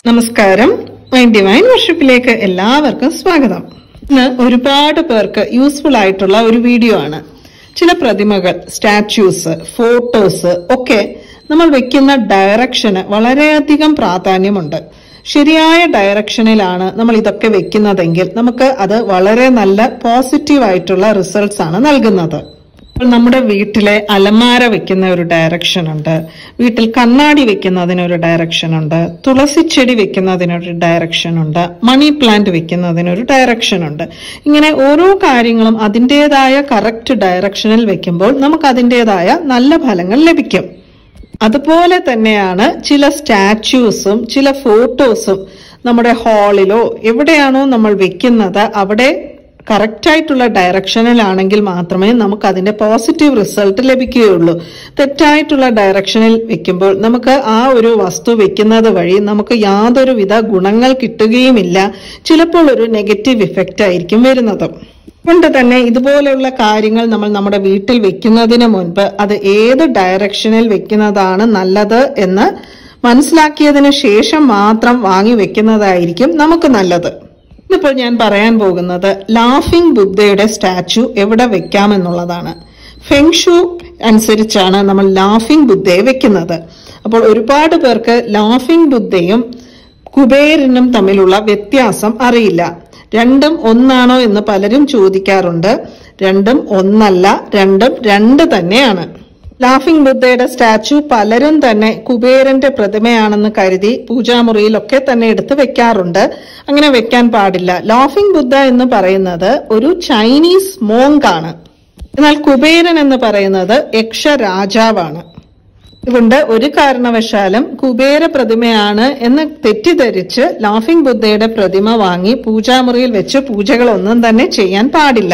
നമസ്കാരം my divine വർഷിപ്പിലേക്ക് എല്ലാവർക്കും സ്വാഗതം ഇന്ന് ഒരുപാട് പേർക്ക് യൂസ്ഫുൾ ആയിട്ടുള്ള ഒരു വീഡിയോ ആണ് ചില പ്രതിമകൾ സ്റ്റാച്യൂസ് ഫോട്ടോസ് ഒക്കെ നമ്മൾ വെക്കുന്ന ഡയറക്ഷന് വളരെയധികം പ്രാധാന്യമുണ്ട് ശരിയായ ഡയറക്ഷനിലാണ് നമ്മൾ ഇതൊക്കെ വെക്കുന്നതെങ്കിൽ നമുക്ക് അത് വളരെ നല്ല പോസിറ്റീവ് ആയിട്ടുള്ള റിസൾട്ട്സ് ആണ് നൽകുന്നത് ഇപ്പോൾ നമ്മുടെ വീട്ടിലെ അലമാര വെക്കുന്ന ഒരു ഡയറക്ഷൻ ഉണ്ട് വീട്ടിൽ കണ്ണാടി വെക്കുന്നതിന് ഒരു ഡയറക്ഷൻ ഉണ്ട് തുളസിച്ചെടി വെക്കുന്നതിനൊരു ഡയറക്ഷൻ ഉണ്ട് മണി പ്ലാന്റ് വെക്കുന്നതിനൊരു ഡയറക്ഷൻ ഉണ്ട് ഇങ്ങനെ ഓരോ കാര്യങ്ങളും അതിൻ്റെതായ കറക്റ്റ് ഡയറക്ഷനിൽ വെക്കുമ്പോൾ നമുക്ക് അതിൻ്റെതായ നല്ല ഫലങ്ങൾ ലഭിക്കും അതുപോലെ തന്നെയാണ് ചില സ്റ്റാച്യൂസും ചില ഫോട്ടോസും നമ്മുടെ ഹാളിലോ എവിടെയാണോ നമ്മൾ വെക്കുന്നത് അവിടെ കറക്റ്റ് ആയിട്ടുള്ള ഡയറക്ഷനിലാണെങ്കിൽ മാത്രമേ നമുക്ക് അതിന്റെ പോസിറ്റീവ് റിസൾട്ട് ലഭിക്കുകയുള്ളൂ തെറ്റായിട്ടുള്ള ഡയറക്ഷനിൽ വെക്കുമ്പോൾ നമുക്ക് ആ ഒരു വസ്തു വെക്കുന്നത് വഴി നമുക്ക് യാതൊരുവിധ ഗുണങ്ങൾ കിട്ടുകയുമില്ല ചിലപ്പോൾ ഒരു നെഗറ്റീവ് ഇഫക്റ്റ് ആയിരിക്കും വരുന്നത് കൊണ്ട് തന്നെ ഇതുപോലെയുള്ള കാര്യങ്ങൾ നമ്മൾ നമ്മുടെ വീട്ടിൽ വെക്കുന്നതിന് മുൻപ് അത് ഏത് ഡയറക്ഷനിൽ വെക്കുന്നതാണ് നല്ലത് എന്ന് മനസ്സിലാക്കിയതിന് ശേഷം മാത്രം വാങ്ങി വെക്കുന്നതായിരിക്കും നമുക്ക് നല്ലത് ഇന്നിപ്പോൾ ഞാൻ പറയാൻ പോകുന്നത് ലാഫിംഗ് ബുദ്ധയുടെ സ്റ്റാച്ചു എവിടെ വെക്കാമെന്നുള്ളതാണ് ഫെങ്ഷു അനുസരിച്ചാണ് നമ്മൾ ലാഫിംഗ് ബുദ്ധയെ വെക്കുന്നത് അപ്പോൾ ഒരുപാട് പേർക്ക് ലാഫിംഗ് ബുദ്ധയും കുബേരനും തമ്മിലുള്ള വ്യത്യാസം അറിയില്ല രണ്ടും ഒന്നാണോ എന്ന് പലരും ചോദിക്കാറുണ്ട് രണ്ടും ഒന്നല്ല രണ്ടും രണ്ട് തന്നെയാണ് ലാഫിംഗ് ബുദ്ധയുടെ സ്റ്റാച്ചു പലരും തന്നെ കുബേരന്റെ പ്രതിമയാണെന്ന് കരുതി പൂജാമുറിയിലൊക്കെ തന്നെ എടുത്ത് വെക്കാറുണ്ട് അങ്ങനെ വെക്കാൻ പാടില്ല ലാഫിംഗ് ബുദ്ധ എന്ന് പറയുന്നത് ഒരു ചൈനീസ് മോങ്ക് ആണ് എന്നാൽ കുബേരൻ എന്ന് പറയുന്നത് യക്ഷ രാജാവാണ് അതുകൊണ്ട് ഒരു കാരണവശാലും കുബേര പ്രതിമയാണ് എന്ന് തെറ്റിദ്ധരിച്ച് ലാഫിംഗ് ബുദ്ധയുടെ പ്രതിമ വാങ്ങി പൂജാമുറിയിൽ വെച്ച് പൂജകളൊന്നും തന്നെ ചെയ്യാൻ പാടില്ല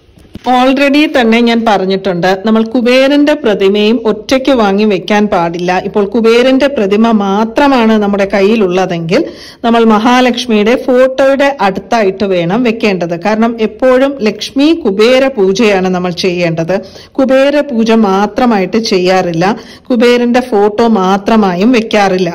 ഓൾറെഡി തന്നെ ഞാൻ പറഞ്ഞിട്ടുണ്ട് നമ്മൾ കുബേരന്റെ പ്രതിമയും ഒറ്റയ്ക്ക് വാങ്ങി വെക്കാൻ പാടില്ല ഇപ്പോൾ കുബേരന്റെ പ്രതിമ മാത്രമാണ് നമ്മുടെ കയ്യിലുള്ളതെങ്കിൽ നമ്മൾ മഹാലക്ഷ്മിയുടെ ഫോട്ടോയുടെ അടുത്തായിട്ട് വേണം വെക്കേണ്ടത് കാരണം എപ്പോഴും ലക്ഷ്മി കുബേര പൂജയാണ് നമ്മൾ ചെയ്യേണ്ടത് കുബേര പൂജ മാത്രമായിട്ട് ചെയ്യാറില്ല കുബേരന്റെ ഫോട്ടോ മാത്രമായും വെക്കാറില്ല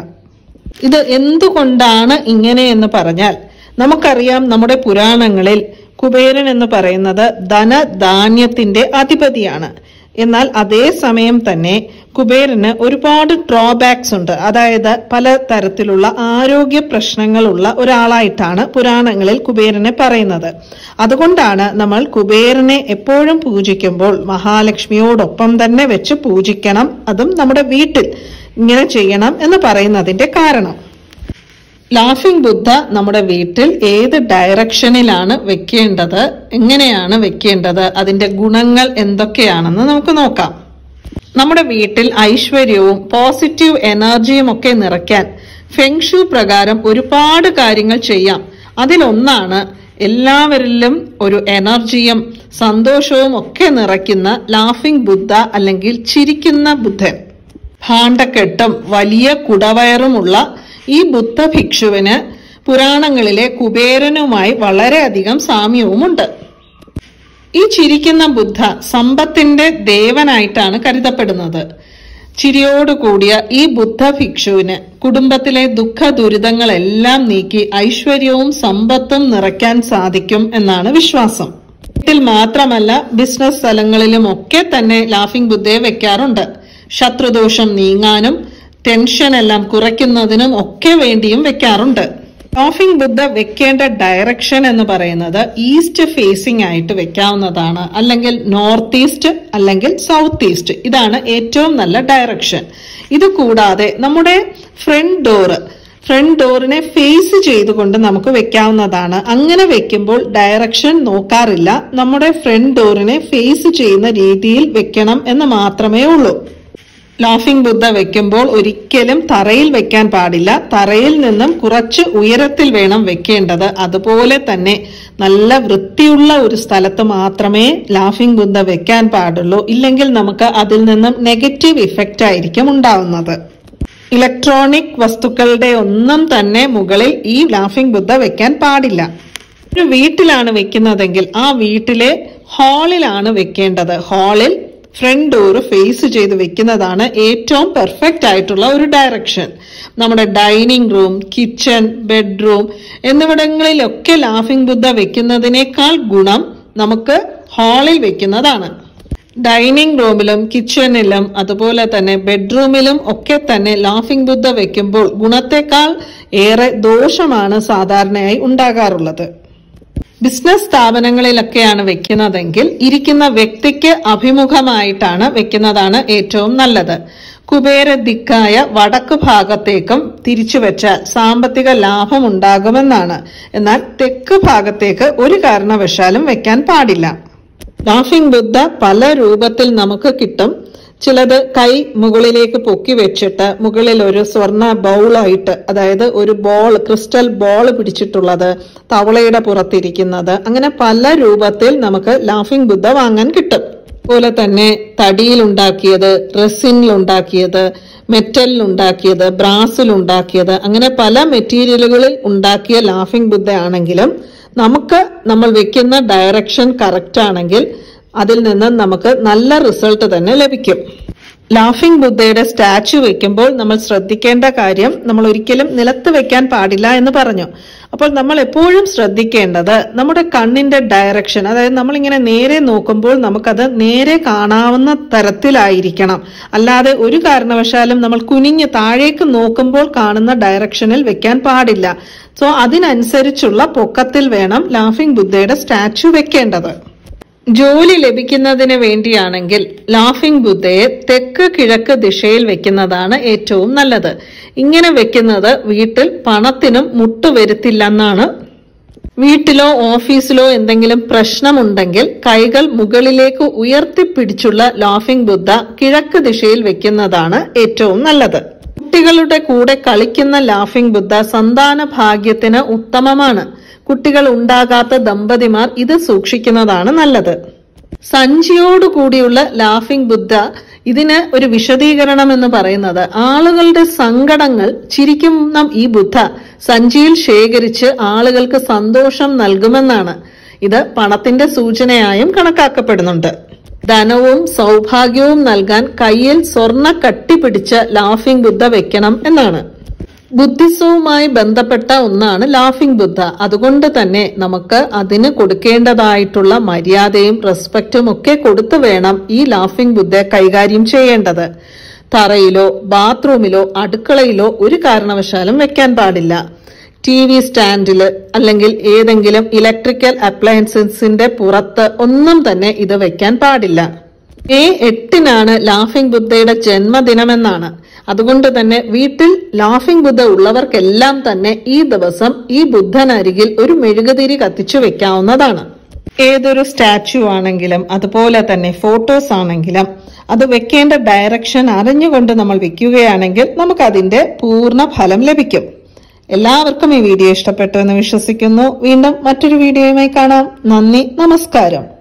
ഇത് എന്തുകൊണ്ടാണ് ഇങ്ങനെ എന്ന് പറഞ്ഞാൽ നമുക്കറിയാം നമ്മുടെ പുരാണങ്ങളിൽ കുബേരൻ എന്ന് പറയുന്നത് ധനധാന്യത്തിന്റെ അധിപതിയാണ് എന്നാൽ അതേ സമയം തന്നെ കുബേരന് ഒരുപാട് ഡ്രോബാക്സ് ഉണ്ട് അതായത് പല തരത്തിലുള്ള ആരോഗ്യ പ്രശ്നങ്ങളുള്ള ഒരാളായിട്ടാണ് പുരാണങ്ങളിൽ കുബേരനെ പറയുന്നത് അതുകൊണ്ടാണ് നമ്മൾ കുബേരനെ എപ്പോഴും പൂജിക്കുമ്പോൾ മഹാലക്ഷ്മിയോടൊപ്പം തന്നെ വെച്ച് പൂജിക്കണം അതും നമ്മുടെ വീട്ടിൽ ഇങ്ങനെ ചെയ്യണം എന്ന് പറയുന്നതിന്റെ കാരണം ലാഫിംഗ് ബുദ്ധ നമ്മുടെ വീട്ടിൽ ഏത് ഡയറക്ഷനിലാണ് വെക്കേണ്ടത് എങ്ങനെയാണ് വെക്കേണ്ടത് അതിന്റെ ഗുണങ്ങൾ എന്തൊക്കെയാണെന്ന് നമുക്ക് നോക്കാം നമ്മുടെ വീട്ടിൽ ഐശ്വര്യവും പോസിറ്റീവ് എനർജിയും ഒക്കെ നിറയ്ക്കാൻ ഫെങ്ഷു പ്രകാരം ഒരുപാട് കാര്യങ്ങൾ ചെയ്യാം അതിലൊന്നാണ് എല്ലാവരിലും ഒരു എനർജിയും സന്തോഷവും ഒക്കെ നിറയ്ക്കുന്ന ലാഫിംഗ് ബുദ്ധ അല്ലെങ്കിൽ ചിരിക്കുന്ന ബുദ്ധൻ ഭാണ്ഡക്കെട്ടും വലിയ കുടവയറുമുള്ള ഈ ബുദ്ധ ഭിക്ഷുവിന് പുരാണങ്ങളിലെ കുബേരനുമായി വളരെയധികം സാമ്യവുമുണ്ട് ഈ ചിരിക്കുന്ന ബുദ്ധ സമ്പത്തിന്റെ ദേവനായിട്ടാണ് കരുതപ്പെടുന്നത് ചിരിയോടുകൂടിയ ഈ ബുദ്ധ ഭിക്ഷുവിന് കുടുംബത്തിലെ ദുഃഖ ദുരിതങ്ങളെല്ലാം നീക്കി ഐശ്വര്യവും സമ്പത്തും നിറയ്ക്കാൻ സാധിക്കും എന്നാണ് വിശ്വാസം വീട്ടിൽ മാത്രമല്ല ബിസിനസ് സ്ഥലങ്ങളിലും ഒക്കെ തന്നെ ലാഫിംഗ് ബുദ്ധയെ വെക്കാറുണ്ട് ശത്രുദോഷം നീങ്ങാനും ടെൻഷൻ എല്ലാം കുറയ്ക്കുന്നതിനും ഒക്കെ വേണ്ടിയും വെക്കാറുണ്ട് ലാഫിംഗ് ബുദ്ധ വെക്കേണ്ട ഡയറക്ഷൻ എന്ന് പറയുന്നത് ഈസ്റ്റ് ഫേസിംഗ് ആയിട്ട് വെക്കാവുന്നതാണ് അല്ലെങ്കിൽ നോർത്ത് ഈസ്റ്റ് അല്ലെങ്കിൽ സൗത്ത് ഈസ്റ്റ് ഇതാണ് ഏറ്റവും നല്ല ഡയറക്ഷൻ ഇത് കൂടാതെ നമ്മുടെ ഫ്രണ്ട് ഡോറ് ഫ്രണ്ട് ഡോറിനെ ഫേസ് ചെയ്തുകൊണ്ട് നമുക്ക് വെക്കാവുന്നതാണ് അങ്ങനെ വെക്കുമ്പോൾ ഡയറക്ഷൻ നോക്കാറില്ല നമ്മുടെ ഫ്രണ്ട് ഡോറിനെ ഫേസ് ചെയ്യുന്ന രീതിയിൽ വെക്കണം എന്ന് മാത്രമേ ഉള്ളൂ ലാഫിംഗ് ബുദ്ധ വെക്കുമ്പോൾ ഒരിക്കലും തറയിൽ വെക്കാൻ പാടില്ല തറയിൽ നിന്നും കുറച്ച് ഉയരത്തിൽ വേണം വെക്കേണ്ടത് അതുപോലെ തന്നെ നല്ല വൃത്തിയുള്ള ഒരു സ്ഥലത്ത് മാത്രമേ ലാഫിംഗ് ബുദ്ധ വെക്കാൻ പാടുള്ളൂ ഇല്ലെങ്കിൽ നമുക്ക് അതിൽ നിന്നും നെഗറ്റീവ് ഇഫക്റ്റ് ആയിരിക്കും ഉണ്ടാവുന്നത് ഇലക്ട്രോണിക് വസ്തുക്കളുടെ ഒന്നും തന്നെ മുകളിൽ ഈ ലാഫിംഗ് ബുദ്ധ വെക്കാൻ പാടില്ല ഒരു വീട്ടിലാണ് വെക്കുന്നതെങ്കിൽ ആ വീട്ടിലെ ഹാളിലാണ് വെക്കേണ്ടത് ഹാളിൽ ഫ്രണ്ട് ഡോർ ഫേസ് ചെയ്ത് വെക്കുന്നതാണ് ഏറ്റവും പെർഫെക്റ്റ് ആയിട്ടുള്ള ഒരു ഡയറക്ഷൻ നമ്മുടെ ഡൈനിങ് റൂം കിച്ചൺ ബെഡ്റൂം എന്നിവിടങ്ങളിലൊക്കെ ലാഫിംഗ് ബുദ്ധ വെക്കുന്നതിനേക്കാൾ ഗുണം നമുക്ക് ഹാളിൽ വെക്കുന്നതാണ് ഡൈനിങ് റൂമിലും കിച്ചണിലും അതുപോലെ തന്നെ ബെഡ്റൂമിലും ഒക്കെ തന്നെ ലാഫിംഗ് ബുദ്ധ വെക്കുമ്പോൾ ഗുണത്തെക്കാൾ ഏറെ ദോഷമാണ് സാധാരണയായി ഉണ്ടാകാറുള്ളത് ബിസിനസ് സ്ഥാപനങ്ങളിലൊക്കെയാണ് വെക്കുന്നതെങ്കിൽ ഇരിക്കുന്ന വ്യക്തിക്ക് അഭിമുഖമായിട്ടാണ് വെക്കുന്നതാണ് ഏറ്റവും നല്ലത് കുബേര ദിക്കായ വടക്ക് ഭാഗത്തേക്കും തിരിച്ചു വെച്ചാൽ സാമ്പത്തിക ലാഭം ഉണ്ടാകുമെന്നാണ് എന്നാൽ തെക്ക് ഭാഗത്തേക്ക് ഒരു കാരണവശാലും വെക്കാൻ പാടില്ല ലാഫിംഗ് ബുദ്ധ പല രൂപത്തിൽ നമുക്ക് കിട്ടും ചിലത് കൈ മുകളിലേക്ക് പൊക്കി വെച്ചിട്ട് മുകളിൽ ഒരു സ്വർണ്ണ ബൗളായിട്ട് അതായത് ഒരു ബോൾ ക്രിസ്റ്റൽ ബോൾ പിടിച്ചിട്ടുള്ളത് തവളയുടെ പുറത്തിരിക്കുന്നത് അങ്ങനെ പല രൂപത്തിൽ നമുക്ക് ലാഫിംഗ് ബുദ്ധ വാങ്ങാൻ കിട്ടും അതുപോലെ തന്നെ തടിയിൽ ഉണ്ടാക്കിയത് റെസിനിൽ ഉണ്ടാക്കിയത് മെറ്റലിൽ ഉണ്ടാക്കിയത് ബ്രാസിൽ ഉണ്ടാക്കിയത് അങ്ങനെ പല മെറ്റീരിയലുകളിൽ ഉണ്ടാക്കിയ ലാഫിംഗ് ബുദ്ധ ആണെങ്കിലും നമുക്ക് നമ്മൾ വെക്കുന്ന ഡയറക്ഷൻ കറക്റ്റ് ആണെങ്കിൽ അതിൽ നിന്ന് നമുക്ക് നല്ല റിസൾട്ട് തന്നെ ലഭിക്കും ലാഫിംഗ് ബുദ്ധയുടെ സ്റ്റാച്ചു വെക്കുമ്പോൾ നമ്മൾ ശ്രദ്ധിക്കേണ്ട കാര്യം നമ്മൾ ഒരിക്കലും നിലത്ത് വെക്കാൻ പാടില്ല എന്ന് പറഞ്ഞു അപ്പോൾ നമ്മൾ എപ്പോഴും ശ്രദ്ധിക്കേണ്ടത് നമ്മുടെ കണ്ണിന്റെ ഡയറക്ഷൻ അതായത് നമ്മളിങ്ങനെ നേരെ നോക്കുമ്പോൾ നമുക്കത് നേരെ കാണാവുന്ന തരത്തിലായിരിക്കണം അല്ലാതെ ഒരു കാരണവശാലും നമ്മൾ കുനിഞ്ഞ് താഴേക്ക് നോക്കുമ്പോൾ കാണുന്ന ഡയറക്ഷനിൽ വെക്കാൻ പാടില്ല സോ അതിനനുസരിച്ചുള്ള പൊക്കത്തിൽ വേണം ലാഫിംഗ് ബുദ്ധയുടെ സ്റ്റാച്ചു വെക്കേണ്ടത് ജോലി ലഭിക്കുന്നതിന് വേണ്ടിയാണെങ്കിൽ ലാഫിംഗ് ബുദ്ധയെ തെക്ക് കിഴക്ക് ദിശയിൽ വെക്കുന്നതാണ് ഏറ്റവും നല്ലത് ഇങ്ങനെ വെക്കുന്നത് വീട്ടിൽ പണത്തിനും മുട്ടുവരുത്തില്ലെന്നാണ് വീട്ടിലോ ഓഫീസിലോ എന്തെങ്കിലും പ്രശ്നമുണ്ടെങ്കിൽ കൈകൾ മുകളിലേക്ക് ഉയർത്തിപ്പിടിച്ചുള്ള ലാഫിംഗ് ബുദ്ധ കിഴക്ക് ദിശയിൽ വെക്കുന്നതാണ് ഏറ്റവും നല്ലത് കുട്ടികളുടെ കൂടെ കളിക്കുന്ന ലാഫിംഗ് ബുദ്ധ സന്താന ഭാഗ്യത്തിന് ഉത്തമമാണ് കുട്ടികൾ ഉണ്ടാകാത്ത ദമ്പതിമാർ ഇത് സൂക്ഷിക്കുന്നതാണ് നല്ലത് സഞ്ചിയോടുകൂടിയുള്ള ലാഫിംഗ് ബുദ്ധ ഇതിന് ഒരു വിശദീകരണം എന്ന് പറയുന്നത് ആളുകളുടെ സങ്കടങ്ങൾ ചിരിക്കുന്ന ഈ ബുദ്ധ സഞ്ചിയിൽ ശേഖരിച്ച് ആളുകൾക്ക് സന്തോഷം നൽകുമെന്നാണ് ഇത് പണത്തിന്റെ സൂചനയായും കണക്കാക്കപ്പെടുന്നുണ്ട് ധനവും സൗഭാഗ്യവും നൽകാൻ കയ്യിൽ സ്വർണ്ണ കട്ടിപിടിച്ച ലാഫിംഗ് ബുദ്ധ വെക്കണം എന്നാണ് ബുദ്ധിസവുമായി ബന്ധപ്പെട്ട ഒന്നാണ് ലാഫിംഗ് ബുദ്ധ അതുകൊണ്ട് തന്നെ നമുക്ക് അതിന് കൊടുക്കേണ്ടതായിട്ടുള്ള മര്യാദയും റെസ്പെക്റ്റും ഒക്കെ കൊടുത്തു വേണം ഈ ലാഫിംഗ് ബുദ്ധ കൈകാര്യം ചെയ്യേണ്ടത് തറയിലോ ബാത്റൂമിലോ അടുക്കളയിലോ ഒരു കാരണവശാലും വെക്കാൻ പാടില്ല ടി വി സ്റ്റാൻഡില് അല്ലെങ്കിൽ ഏതെങ്കിലും ഇലക്ട്രിക്കൽ അപ്ലയൻസസിന്റെ പുറത്ത് ഒന്നും തന്നെ ഇത് വെക്കാൻ പാടില്ല മെയ് എട്ടിനാണ് ലാഫിംഗ് ബുദ്ധയുടെ ജന്മദിനമെന്നാണ് അതുകൊണ്ട് തന്നെ വീട്ടിൽ ലാഫിംഗ് ബുദ്ധ ഉള്ളവർക്കെല്ലാം തന്നെ ഈ ദിവസം ഈ ബുദ്ധനരികിൽ ഒരു മെഴുകുതിരി കത്തിച്ചു വെക്കാവുന്നതാണ് ഏതൊരു സ്റ്റാച്ചു ആണെങ്കിലും അതുപോലെ തന്നെ ഫോട്ടോസ് ആണെങ്കിലും അത് വെക്കേണ്ട ഡയറക്ഷൻ അറിഞ്ഞുകൊണ്ട് നമ്മൾ വെക്കുകയാണെങ്കിൽ നമുക്ക് അതിന്റെ പൂർണ്ണ ഫലം ലഭിക്കും എല്ലാവർക്കും ഈ വീഡിയോ ഇഷ്ടപ്പെട്ടു എന്ന് വിശ്വസിക്കുന്നു വീണ്ടും മറ്റൊരു വീഡിയോയുമായി കാണാം നന്ദി നമസ്കാരം